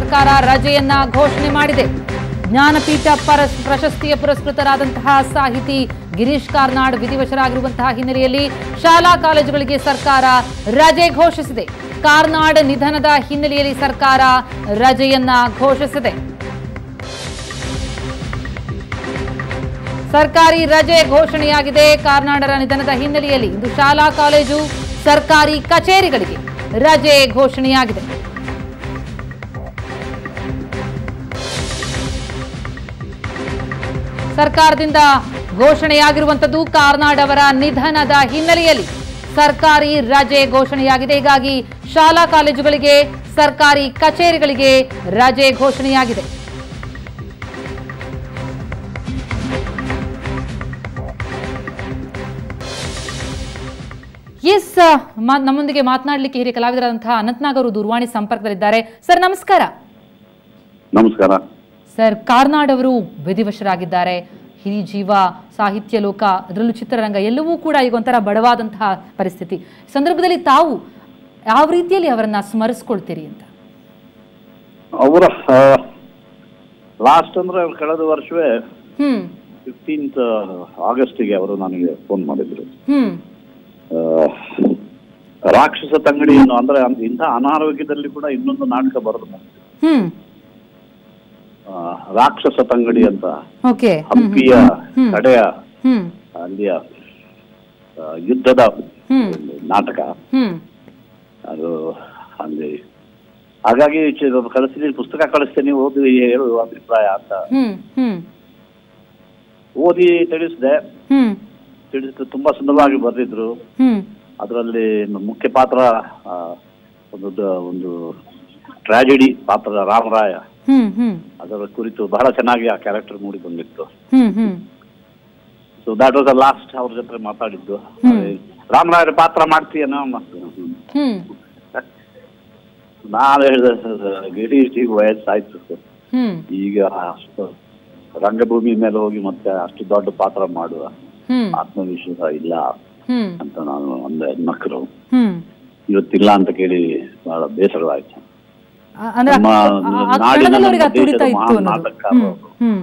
ಸರ್ಕಾರ ರಜೆಯನ್ನ ಘೋಷಣೆ ಮಾಡಿದೆ ಜ್ಞಾನಪೀಠ ಪರ ಪ್ರಶಸ್ತಿಯ ಪುರಸ್ಕೃತರಾದಂತಹ ಸಾಹಿತಿ ಗಿರೀಶ್ ಕಾರ್ನಾಡ್ ವಿಧಿವಶರಾಗಿರುವಂತಹ ಹಿನ್ನೆಲೆಯಲ್ಲಿ ಶಾಲಾ ಕಾಲೇಜುಗಳಿಗೆ ಸರ್ಕಾರ ರಜೆ ಘೋಷಿಸಿದೆ ಕಾರ್ನಾಡ್ ನಿಧನದ ಹಿನ್ನೆಲೆಯಲ್ಲಿ ಸರ್ಕಾರ ರಜೆಯನ್ನ ಘೋಷಿಸಿದೆ ಸರ್ಕಾರಿ ರಜೆ ಘೋಷಣೆಯಾಗಿದೆ ಕಾರ್ನಾಡರ ನಿಧನದ ಹಿನ್ನೆಲೆಯಲ್ಲಿ ಇಂದು ಶಾಲಾ ಕಾಲೇಜು ಸರ್ಕಾರಿ ಕಚೇರಿಗಳಿಗೆ ರಜೆ ಘೋಷಣೆಯಾಗಿದೆ ಸರ್ಕಾರದಿಂದ ಘೋಷಣೆಯಾಗಿರುವಂತದ್ದು ಕಾರ್ನಾಡ್ ಅವರ ನಿಧನದ ಹಿನ್ನೆಲೆಯಲ್ಲಿ ಸರ್ಕಾರಿ ರಜೆ ಘೋಷಣೆಯಾಗಿದೆ ಹೀಗಾಗಿ ಶಾಲಾ ಕಾಲೇಜುಗಳಿಗೆ ಸರ್ಕಾರಿ ಕಚೇರಿಗಳಿಗೆ ರಜೆ ಘೋಷಣೆಯಾಗಿದೆ ಎಸ್ ಮಾ- ನಮ್ಮೊಂದಿಗೆ ಮಾತನಾಡಲಿಕ್ಕೆ ಹಿರಿಯ ಕಲಾವಿದರಾದಂತಹ ಅನಂತ್ನಾಗ್ ಅವರು ದೂರವಾಣಿ ಸಂಪರ್ಕದಲ್ಲಿದ್ದಾರೆ ಸರ್ ನಮಸ್ಕಾರ ನಮಸ್ಕಾರ ಸರ್ ಕಾರ್ನಾಡ್ ಅವರು ವಿಧಿವಶರಾಗಿದ್ದಾರೆ ಹಿರಿ ಜೀವ ಸಾಹಿತ್ಯ ಲೋಕ ಅದರಲ್ಲೂ ಚಿತ್ರರಂಗ ಎಲ್ಲವೂ ಕೂಡ ಈಗ ಒಂಥರ ಬಡವಾದಂತಹ ಪರಿಸ್ಥಿತಿ ಈ ಸಂದರ್ಭದಲ್ಲಿ ತಾವು ಯಾವ ರೀತಿಯಲ್ಲಿ ಅವರನ್ನ ಸ್ಮರಿಸ್ಕೊಳ್ತೀರಿ ಅಂತ ಅವರ ಲಾಸ್ಟ್ ಅಂದ್ರೆ ಕಳೆದ ವರ್ಷವೇ ಹ್ಮ್ ಫಿಫ್ಟೀನ್ತ್ ಆಗಸ್ಟಿಗೆ ಅವರು ನನಗೆ ಫೋನ್ ಮಾಡಿದ್ರು ಹ್ಮ್ ಆ, ರಾಕ್ಷಸ ತಂಗಡಿ ಅನ್ನೋ ಅಂದ್ರೆ ಅಂ- ಇಂಥ ಅನಾರೋಗ್ಯದಲ್ಲಿ ಕೂಡ ಇನ್ನೊಂದು ನಾಟಕ ಬರೆದು ಮುಗ್ಸಿದ್ರು. ಹ್ಮ್ ಆ, ರಾಕ್ಷಸ ತಂಗಡಿ ಅಂತ ಓಕೆ ಹಂಪಿಯ ಹ್ಮ್. ಕಡೆಯ ಹ್ಮ್ ಅಲ್ಲಿಯ ಆ, ಯುದ್ಧದ ಹ್ಮ್ ಒಂದು ನಾಟಕ ಹ್ಮ್ ಅದು ಅಲ್ಲಿ ಹಾಗಾಗಿ ಚಿ- ಕಳಿಸ್ತೀನಿ ಪುಸ್ತಕ ಕಳಿಸ್ತೀನಿ ಓದಿ ಹೇಳು ಅಭಿಪ್ರಾಯ ಅಂತ ಹ್ಮ್ ಹ್ಮ್ ಓದಿ ತಿಳಿಸಿದೆ ಹ್ಮ್ ತಿಳಿಸಿದ್ರು ತುಂಬಾ ಸುಂದರವಾಗಿ ಬರೆದಿದ್ರು ಹ್ಮ್ ಅದರಲ್ಲಿ ಮುಖ್ಯ ಪಾತ್ರ ಆ, ಒಂದು ದ- ಒಂದು ಟ್ರಾಜಿಡಿ ಪಾತ್ರ ರಾಮರಾಯ ಹ್ಮ್ ಹ್ಮ್ ಅದರ ಕುರಿತು ಬಹಳ ಚೆನ್ನಾಗಿ ಆ ಕ್ಯಾರೆಕ್ಟರ್ ಮೂಡಿ ಬಂದಿತ್ತು hmm hmm so that was the last ಅವ್ರ ಜೊತೆ ಮಾತಾಡಿದ್ದು ಅದೇ ರಾಮರಾಯರ ಪಾತ್ರ ಮಾಡ್ತೀಯನೋ ಹ್ಮ್. ಹ್ಮ್ ನಾನು ಹೇಳಿದೆ ಗಿರೀಶ್ ಈಗ ವಯಸ್ಸಾಯ್ತು ಸರ್ ಹ್ಮ್ ಈಗ ಅಷ್ಟು ರಂಗಭೂಮಿ ಮೇಲೆ ಹೋಗಿ ಮತ್ತೆ ಅಷ್ಟು ದೊಡ್ಡ ಪಾತ್ರ ಮಾಡುವ ಹ್ಮ್ ಆತ್ಮವಿಶ್ವಾಸ ಇಲ್ಲ ಹ್ಮ್ ಅಂತ ನಾನು ಅಂದೆ ನಕ್ಕರು ಹ್ಮ್ ಇವತ್ತಿಲ್ಲ ಅಂತ ಕೇಳಿ ಬಹಳ ಬೇಸರವಾಯ್ತು ಆ- ಅಂದ್ರೆ ನಮ್ಮ ಆ- ಆ ನಾಡಿನ ಕ್ಷಣದಲ್ಲಿ ಅವ್ರಿಗೆ ಆ ನಮ್ಮ ತುಡಿತ ದೇಶದ ಇತ್ತು ಮಹಾನ್ ಅನ್ನೋದು ನಾಟಕಕಾರ ಹ್ಮ್ ಅವರು. ಹ್ಮ್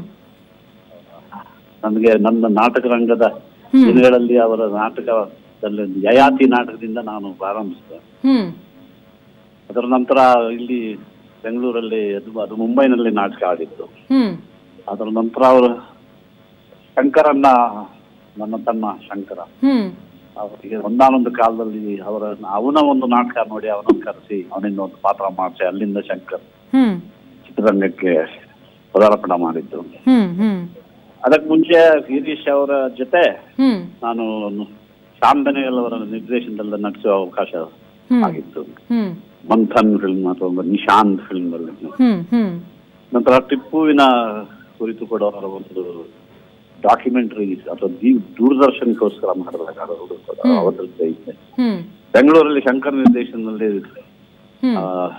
ನನಗೆ ನನ್ನ ನಾಟಕ ರಂಗದ ಹ್ಮ್. ದಿನಗಳಲ್ಲಿ ಅವರ ನಾಟಕದಲ್ಲಿ ಯಯಾತಿ ನಾಟಕದಿಂದ ನಾನು ಪ್ರಾರಂಭಿಸಿದೆ ಹ್ಮ್ ಅದರ ನಂತರ ಇಲ್ಲಿ ಬೆಂಗಳೂರಲ್ಲಿ ಅದು ಅದು ಮುಂಬೈನಲ್ಲಿ ನಾಟಕ ಆಡಿತ್ತು ಹ್ಮ್ ಅದರ ನಂತರ ಅವರು ಶಂಕರನ್ನ ನನ್ನ ತಮ್ಮ ಶಂಕರ ಹ್ಮ್ ಅವರಿಗೆ ಒಂದಾನೊಂದು ಕಾಲದಲ್ಲಿ ಅವರ ಅವನ ಒಂದು ನಾಟಕ ನೋಡಿ ಅವನನ್ನು ಕರೆಸಿ ಅವನಿಂದ ಒಂದು ಪಾತ್ರ ಮಾಡಿಸಿ ಅಲ್ಲಿಂದ ಶಂಕರ್ ಹ್ಮ್ ಚಿತ್ರರಂಗಕ್ಕೆ ಪದಾರ್ಪಣೆ ಮಾಡಿದ್ದು ಹ್ಮ್ ಹ್ಮ್ ಅದಕ್ಕೆ ಮುಂಚೆ ಗಿರೀಶ್ ಅವರ ಜೊತೆ ಹ್ಮ್ ನಾನು ಶ್ಯಾಮ್ ಬೆನೆಗಲ್ ಅವರ ನಿರ್ದೇಶನದಲ್ಲಿ ನಟಿಸುವ ಅವಕಾಶ ಹ್ಮ್ ಆಗಿತ್ತು ಹ್ಮ್ ಮಂಥನ್ ಫಿಲ್ಮ್ ಅಥವಾ ಒಂದು ನಿಶಾಂತ್ ಫಿಲ್ಮ್ ಅಲ್ಲಿ ಹ್ಮ್ ಹ್ಮ್ ನಂತರ ಟಿಪ್ಪುವಿನ ಕುರಿತು ಕೂಡ ಅವರ ಒಂದು ಡಾಕ್ಯುಮೆಂಟರಿ ಅಥವಾ ದೀ- ದೂರದರ್ಶನಕ್ಕೋಸ್ಕರ ಮಾಡಿದಾಗ ಅವರು ಕೂಡ ಹ್ಮ್. ಅವರದ್ದು ಇದ್ದೆ ಹ್ಮ್ ಬೆಂಗಳೂರಲ್ಲಿ ಶಂಕರ್ ನಿರ್ದೇಶನದಲ್ಲಿ ಹ್ಮ್ ಆ,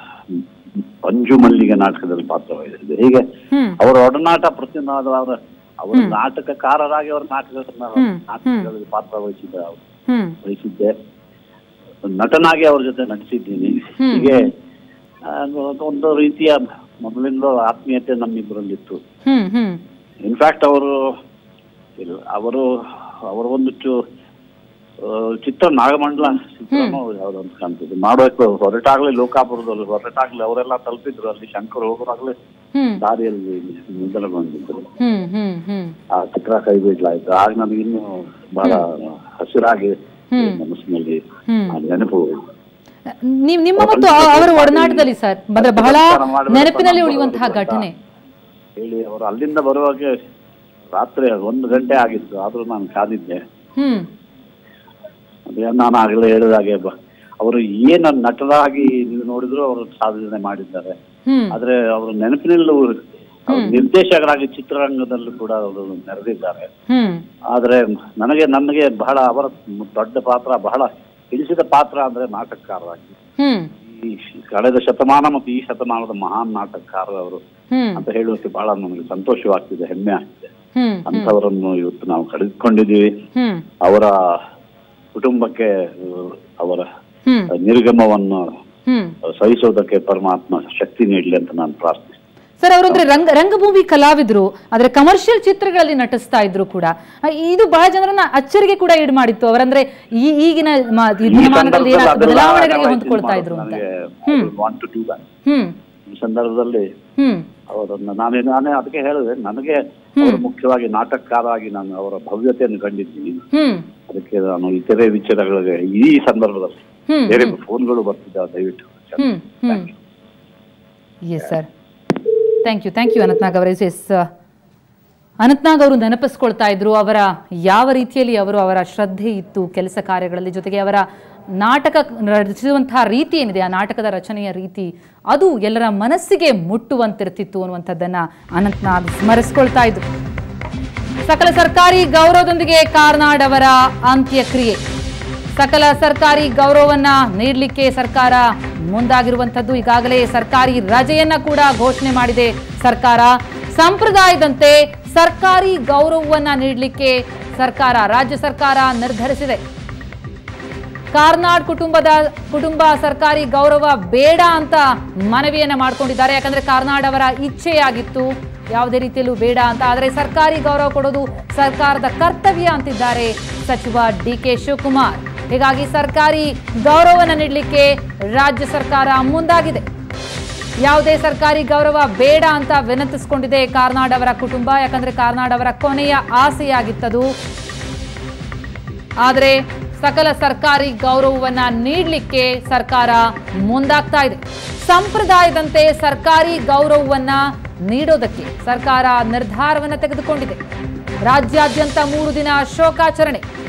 ಅಂಜು ಮಲ್ಲಿಗೆ ನಾಟಕದಲ್ಲಿ ಪಾತ್ರವಹಿಸಿದೆ ಹೀಗೆ ಹ್ಮ್ ಅವರ ಒಡನಾಟ ಪ್ರತಿಯೊಂದು ಅವರ ಅವರ ಹ್ಮ್. ನಾಟಕಕಾರರಾಗಿ ಅವರ ನಾಟಕಗಳನ್ನ ಹ್ಮ್. ನಾಟಕಗಳಲ್ಲಿ ಪಾತ್ರ ವಹಿಸಿದ ಹ್ಮ್ ವಹಿಸಿದ್ದೆ ನಟನಾಗಿ ಅವ್ರ ಜೊತೆ ನಟಿಸಿದ್ದೀನಿ ಹ್ಮ್. ಹೀಗೆ ಆ, ಒಂದು ರೀತಿಯ ಮೊದಲಿಂದ ಆತ್ಮೀಯತೆ ನಮ್ಮಿಬ್ಬರಲ್ಲಿತ್ತು ಹ್ಮ್ ಹ್ಮ್ ಇನ್ಫ್ಯಾಕ್ಟ್ ಅವರು ಇಲ್ಲ ಅವರು ಅವರ ಒಂದು ಚು- ಆ, ಚಿತ್ರ ನಾಗಮಂಡಲ ಚಿತ್ರನೋ ಯಾವ್ದು ಅಂತ ಕಾಣ್ತಿದ್ದು ಮಾಡೋಕೆ ಹೊರಟಾಗ್ಲೇ ಲೋಕಾಪುರದಲ್ಲಿ ಹೊರಟಾಗ್ಲೇ ಅವರೆಲ್ಲ ತಲುಪಿದ್ರು ಅಲ್ಲಿ ಶಂಕರ್ ಹೋಗುವಾಗ್ಲೇ ಹ್ಮ್ ದಾರಿಯಲ್ಲಿ ನಿಧನಗೊಂಡಿದ್ರು ಹ್ಮ್ ಹ್ಮ್ ಹ್ಮ್ ಆ ಚಿತ್ರ ಕೈ ಬಿಡ್ಲಾಯ್ತು ಆಗ ನನಗೆ ಇನ್ನೂ ಬಹಳ ಹಸಿರಾಗಿ ಹ್ಮ್. ಮನಸ್ಸಿನಲ್ಲಿ ಹ್ಮ್. ಆ ನೆನಪು ನಿಮ್ ನಿಮ್ಮ ಮತ್ತು ಆ- ಅವರ ಒಡನಾಟದಲ್ಲಿ ಸರ್ ಅಂದ್ರೆ ಬಹಳ ನೆನಪಿನಲ್ಲಿ ಉಳಿಯುವಂತಹ ಘಟನೆ ಹೇಳಿ ಅವರು ಅಲ್ಲಿಂದ ಬರುವಾಗ ರಾತ್ರಿ ಒಂದು ಗಂಟೆ ಆಗಿತ್ತು ಆದ್ರೂ ನಾನು ಕಾದಿದ್ದೆ ಹ್ಮ್ ಅದೇ ನಾನು ಆಗಲೇ ಹೇಳಿದಾಗೆ ಬ- ಅವರು ಏನು ನಟರಾಗಿ ನೀವು ನೋಡಿದ್ರು ಅವರು ಸಾಧನೆ ಮಾಡಿದ್ದಾರೆ ಹ್ಮ್ ಆದ್ರೆ ಅವರು ನೆನಪಿನಲ್ಲೂ ಅವ್ರು ನಿರ್ದೇಶಕರಾಗಿ ಚಿತ್ರರಂಗದಲ್ಲೂ ಕೂಡ ಅವರು ನೆರೆದಿದ್ದಾರೆ ಹ್ಮ್ ಆದ್ರೆ ನನಗೆ ನನಗೆ ಬಹಳ ಅವರ ದೊಡ್ಡ ಪಾತ್ರ ಬಹಳ ತಿಳಿಸಿದ ಪಾತ್ರ ಅಂದ್ರೆ ನಾಟಕಕಾರರಾಗಿ ಹ್ಮ್ ಈ ಕಳೆದ ಶತಮಾನ ಮತ್ತು ಈ ಶತಮಾನದ ಮಹಾನ್ ನಾಟಕಕಾರ ಅವರು ಹ್ಮ್ ಅಂತ ಹೇಳುವಕ್ಕೆ ಬಹಳ ನನಗೆ ಸಂತೋಷವಾಗ್ತಿದೆ ಹೆಮ್ಮೆ ಆಗ್ತಿದೆ ಹ್ಮ್ ಹ್ಮ್ ಅಂಥವರನ್ನು ಇವತ್ತು ನಾವು ಕಳೆದುಕೊಂಡಿದ್ದೀವಿ ಹ್ಮ್ ಅವರ ಕುಟುಂಬಕ್ಕೆ ಅಹ್, ಅವರ ಹ್ಮ್ ನಿರ್ಗಮವನ್ನು ಹ್ಮ್ ಸಹಿಸೋದಕ್ಕೆ ಪರಮಾತ್ಮ ಶಕ್ತಿ ನೀಡಲಿ ಅಂತ ನಾನು ಪ್ರಾರ್ಥಿಸ್ತೇನೆ ಸರ್ ಅವರಂದ್ರೆ ರಂಗ ರಂಗಭೂಮಿ ಕಲಾವಿದ್ರು ಆದ್ರೆ ಕಮರ್ಷಿಯಲ್ ಚಿತ್ರಗಳಲ್ಲಿ ನಟಿಸ್ತಾ ಇದ್ರು ಕೂಡ ಆ, ಇದು ಬಹಳ ಜನರನ್ನ ಅಚ್ಚರಿಗೆ ಕೂಡ ಈಡು ಮಾಡಿತ್ತು ಅವರಂದ್ರೆ ಈ ಈಗಿನ ಮ- ಈ ಈ ದಿನಮಾನಗಳಲ್ಲಿ ಸಂದರ್ಭದಲ್ಲಿ ಏನಾಗ್ತದೆ, ಅದೆಲ್ಲ ಬದಲಾವಣೆಗಳಿಗೆ ನಾವೇ ಹೊಂದ್ಕೊಳ್ತಾ ಇದು ಇದ್ರು ಅಂತ ನನಗೆ ಹ್ಮ್ want to do that. ಹ್ಮ್ ಈ ಸಂದರ್ಭದಲ್ಲಿ ಹ್ಮ್ ಅವರನ್ನ ನಾನೇ ನಾನೇ ಅದಕ್ಕೆ ಹೇಳಿದೆ ನನಗೆ ಅವರು ಮುಖ್ಯವಾಗಿ ನಾಟಕಕಾರ ಆಗಿ ನಾನು ಅವರ ಭವ್ಯತೆಯನ್ನು ಕಂಡಿದ್ದೀನಿ ಹ್ಮ್ ಅದಕ್ಕೆ ನಾನು ಇತರೆ ವಿಚಾರಗಳಿಗೆ ಈ ಸಂದರ್ಭದಲ್ಲಿ ಹ್ಮ್ ಬೇರೆ ಫೋನ್ಗಳು ಬರ್ತಿದ್ದಾವೆ ದಯವಿಟ್ಟು hmm hmm yes sir thank you thank you Anantnag ಅವರೇ ಎಸ್ ಅನಂತ್ನಾಗ್ ಅವರು ನೆನಪಿಸ್ಕೊಳ್ತಾ ಇದ್ರು ಅವರ ಯಾವ ರೀತಿಯಲ್ಲಿ ಅವರು ಅವರ ಶ್ರದ್ಧೆ ಇತ್ತು ಕೆಲಸ ಕಾರ್ಯಗಳಲ್ಲಿ ಜೊತೆಗೆ ಅವರ ನಾಟಕ ರಚಿಸುವಂತಹ ರೀತಿ ಏನಿದೆ ಆ ನಾಟಕದ ರಚನೆಯ ರೀತಿ ಅದು ಎಲ್ಲರ ಮನಸ್ಸಿಗೆ ಮುಟ್ಟುವಂತಿರ್ತಿತ್ತು ಅನ್ನುವಂಥದ್ದನ್ನ ಅನಂತ್ನಾಗ್ ಸ್ಮರಿಸ್ಕೊಳ್ತಾ ಇದ್ರು ಸಕಲ ಸರ್ಕಾರಿ ಗೌರವದೊಂದಿಗೆ ಕಾರ್ನಾಡ್ ಅವರ ಅಂತ್ಯಕ್ರಿಯೆ ಸಕಲ ಸರ್ಕಾರಿ ಗೌರವವನ್ನ ನೀಡಲಿಕ್ಕೆ ಸರ್ಕಾರ ಮುಂದಾಗಿರುವಂಥದ್ದು ಈಗಾಗಲೇ ಸರ್ಕಾರಿ ರಜೆಯನ್ನ ಕೂಡ ಘೋಷಣೆ ಮಾಡಿದೆ ಸರ್ಕಾರ ಸಂಪ್ರದಾಯದಂತೆ ಸರ್ಕಾರಿ ಗೌರವವನ್ನ ನೀಡಲಿಕ್ಕೆ ಸರ್ಕಾರ ರಾಜ್ಯ ಸರ್ಕಾರ ನಿರ್ಧರಿಸಿದೆ ಕಾರ್ನಾಡ್ ಕುಟುಂಬದ ಕುಟುಂಬ ಸರ್ಕಾರಿ ಗೌರವ ಬೇಡ ಅಂತ ಮನವಿಯನ್ನ ಮಾಡ್ಕೊಂಡಿದ್ದಾರೆ ಯಾಕಂದ್ರೆ ಕಾರ್ನಾಡ್ ಅವರ ಇಚ್ಛೆಯಾಗಿತ್ತು ಯಾವುದೇ ರೀತಿಯಲ್ಲೂ ಬೇಡ ಅಂತ ಆದರೆ ಸರ್ಕಾರಿ ಗೌರವ ಕೊಡೋದು ಸರ್ಕಾರದ ಕರ್ತವ್ಯ ಅಂತಿದ್ದಾರೆ ಸಚಿವ ಡಿ ಕೆ ಶಿವಕುಮಾರ್ ಹೀಗಾಗಿ ಸರ್ಕಾರಿ ಗೌರವನ ನೀಡಲಿಕ್ಕೆ ರಾಜ್ಯ ಸರ್ಕಾರ ಮುಂದಾಗಿದೆ ಯಾವುದೇ ಸರ್ಕಾರಿ ಗೌರವ ಬೇಡ ಅಂತ ವಿನಂತಿಸಿಕೊಂಡಿದೆ ಕಾರ್ನಾಡ್ ಅವರ ಕುಟುಂಬ ಯಾಕಂದ್ರೆ ಕಾರ್ನಾಡ್ ಅವರ ಕೊನೆಯ ಆಸೆಯಾಗಿತ್ತದು ಆದರೆ ಸಕಲ ಸರ್ಕಾರಿ ಗೌರವವನ್ನ ನೀಡಲಿಕ್ಕೆ ಸರ್ಕಾರ ಮುಂದಾಗ್ತಾ ಇದೆ ಸಂಪ್ರದಾಯದಂತೆ ಸರ್ಕಾರಿ ಗೌರವವನ್ನ ನೀಡೋದಕ್ಕೆ ಸರ್ಕಾರ ನಿರ್ಧಾರವನ್ನ ತೆಗೆದುಕೊಂಡಿದೆ ರಾಜ್ಯಾದ್ಯಂತ ಮೂರು ದಿನ ಶೋಕಾಚರಣೆ